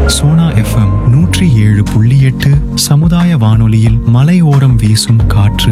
Sona FM நூற்றி ஏழு புள்ளி எட்டு சமுதாய வானொலியில் மலையோரம் வீசும் காற்று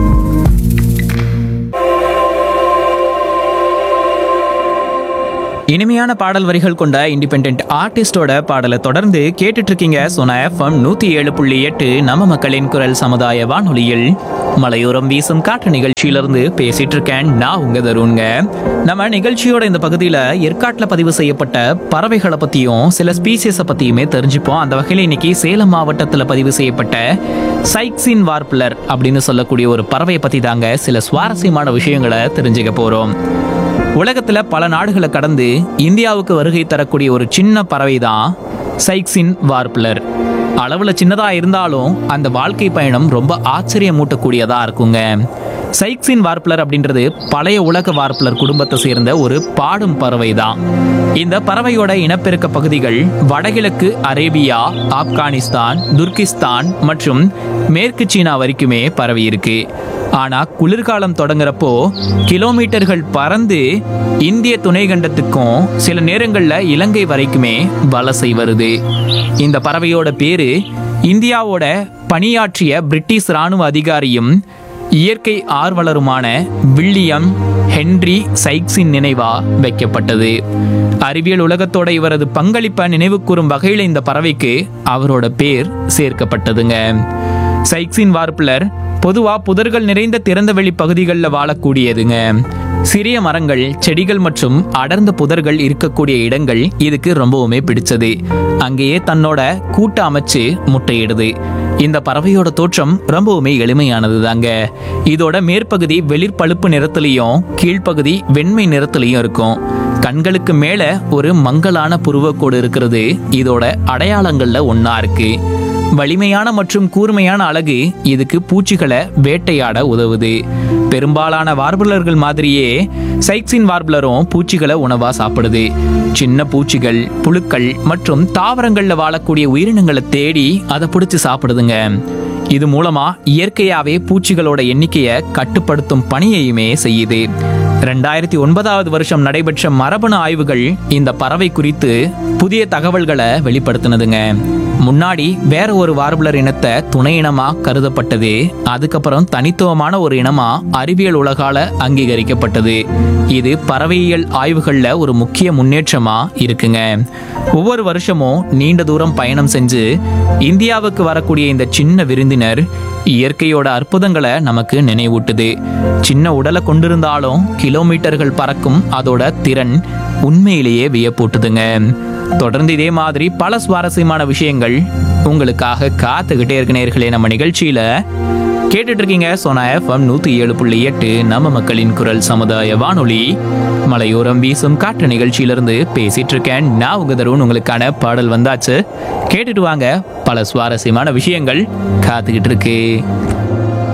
இனிமையான பாடல் வரிகள் கொண்ட இண்டிபெண்ட் ஆர்டிஸ்டோட பாடலை தொடர்ந்து கேட்டுட்டு இருக்கீங்க சோனா எஃப்எம் நூத்தி ஏழு புள்ளி எட்டு நம்ம மக்களின் குரல் சமுதாய வானொலியில் மலையோரம் வீசும் காற்று நிகழ்ச்சியிலிருந்து பேசிட்டு இருக்கேன் நான் உங்க தருண்ங்க நம்ம நிகழ்ச்சியோட இந்த பகுதியில ஏற்காட்டுல பதிவு செய்யப்பட்ட பறவைகளை பத்தியும் சில ஸ்பீசிஸை பத்தியுமே தெரிஞ்சுப்போம் அந்த வகையில இன்னைக்கு சேலம் மாவட்டத்துல பதிவு செய்யப்பட்ட சைக்ஸின் வார்ப்லர் அப்படின்னு சொல்லக்கூடிய ஒரு பறவையை பத்தி தாங்க சில சுவாரஸ்யமான விஷயங்களை தெரிஞ்சுக்க போறோம் உலகத்துல பல நாடுகளை கடந்து இந்தியாவுக்கு வருகை தரக்கூடிய ஒரு சின்ன பறவை தான் சைக்ஸின் வார்ப்லர் அளவுல சின்னதா இருந்தாலும் அந்த வாழ்க்கை பயணம் ரொம்ப ஆச்சரியமூட்டக்கூடியதா இருக்குங்க சைக்ஸின் வார்ப்லர் அப்படின்றது பழைய உலக வார்ப்லர் குடும்பத்தை சேர்ந்த ஒரு பாடும் பறவை தான் இந்த பறவையோட இனப்பெருக்க பகுதிகள் வடகிழக்கு அரேபியா ஆப்கானிஸ்தான் துர்கிஸ்தான் மற்றும் மேற்கு சீனா வரைக்குமே பரவி இருக்கு ஆனா குளிர்காலம் தொடங்குறப்போ கிலோமீட்டர்கள் பறந்து இந்திய துணைக்கண்டத்துக்கும் சில நேரங்கள்ல இலங்கை வரைக்குமே வலசை வருது இந்த பறவையோட பேரு இந்தியாவோட பணியாற்றிய பிரிட்டிஷ் ராணுவ அதிகாரியும் இயற்கை ஆர்வலருமான வில்லியம் ஹென்றி சைக்ஸின் நினைவா வைக்கப்பட்டது அறிவியல் உலகத்தோட இவரது பங்களிப்பை நினைவு கூறும் வகையில் இந்த பறவைக்கு அவரோட பேர் சேர்க்கப்பட்டதுங்க சைக்ஸின் வார்ப்லர் பொதுவா புதர்கள் நிறைந்த திறந்தவெளி பகுதிகளில் வாழக்கூடியதுங்க சிறிய மரங்கள் செடிகள் மற்றும் அடர்ந்த புதர்கள் இருக்கக்கூடிய இடங்கள் இதுக்கு ரொம்பவுமே பிடிச்சது அங்கேயே தன்னோட கூட்ட அமைச்சு முட்டையிடுது இந்த பறவையோட தோற்றம் ரொம்பவுமே எளிமையானது தாங்க இதோட மேற்பகுதி வெளிர் பழுப்பு நிறத்துலையும் கீழ்ப்பகுதி வெண்மை நிறத்துலையும் இருக்கும் கண்களுக்கு மேல ஒரு மங்கலான புருவக்கோடு இருக்கிறது இதோட அடையாளங்கள்ல ஒண்ணா இருக்கு வலிமையான மற்றும் கூர்மையான அழகு இதுக்கு பூச்சிகளை வேட்டையாட உதவுது பெரும்பாலான வார்பலர்கள் மாதிரியே சைக்ஸின் வார்பலரும் பூச்சிகளை உணவா சாப்பிடுது சின்ன பூச்சிகள் புழுக்கள் மற்றும் தாவரங்கள்ல வாழக்கூடிய உயிரினங்களை தேடி அதை பிடிச்சி சாப்பிடுதுங்க இது மூலமா இயற்கையாவே பூச்சிகளோட எண்ணிக்கையை கட்டுப்படுத்தும் பணியையுமே செய்யுது ரெண்டாயிரத்தி ஒன்பதாவது வருஷம் நடைபெற்ற மரபணு ஆய்வுகள் இந்த பறவை குறித்து புதிய தகவல்களை வெளிப்படுத்தினதுங்க முன்னாடி வேற ஒரு வார்புலர் இனத்தை துணை இனமா கருதப்பட்டது அதுக்கப்புறம் தனித்துவமான ஒரு இனமா அறிவியல் உலகால அங்கீகரிக்கப்பட்டது இது பறவையியல் ஆய்வுகள்ல ஒரு முக்கிய முன்னேற்றமா இருக்குங்க ஒவ்வொரு வருஷமும் நீண்ட தூரம் பயணம் செஞ்சு இந்தியாவுக்கு வரக்கூடிய இந்த சின்ன விருந்தினர் இயற்கையோட அற்புதங்களை நமக்கு நினைவூட்டுது சின்ன உடலை கொண்டிருந்தாலும் கிலோமீட்டர்கள் பறக்கும் அதோட திறன் உண்மையிலேயே வியப்பூட்டுதுங்க தொடர்ந்து இதே மாதிரி பல சுவாரஸ்யமான விஷயங்கள் உங்களுக்காக காத்துக்கிட்டே இருக்க நேர்களே நம்ம நிகழ்ச்சியில கேட்டுட்டு இருக்கீங்க சோனா எஃப்எம் நூத்தி ஏழு புள்ளி எட்டு நம்ம மக்களின் குரல் சமுதாய வானொலி மலையோரம் வீசும் காற்று நிகழ்ச்சியிலிருந்து பேசிட்டு இருக்கேன் நான் உங்க தருண் உங்களுக்கான பாடல் வந்தாச்சு கேட்டுட்டு வாங்க பல சுவாரஸ்யமான விஷயங்கள் காத்துக்கிட்டு இருக்கு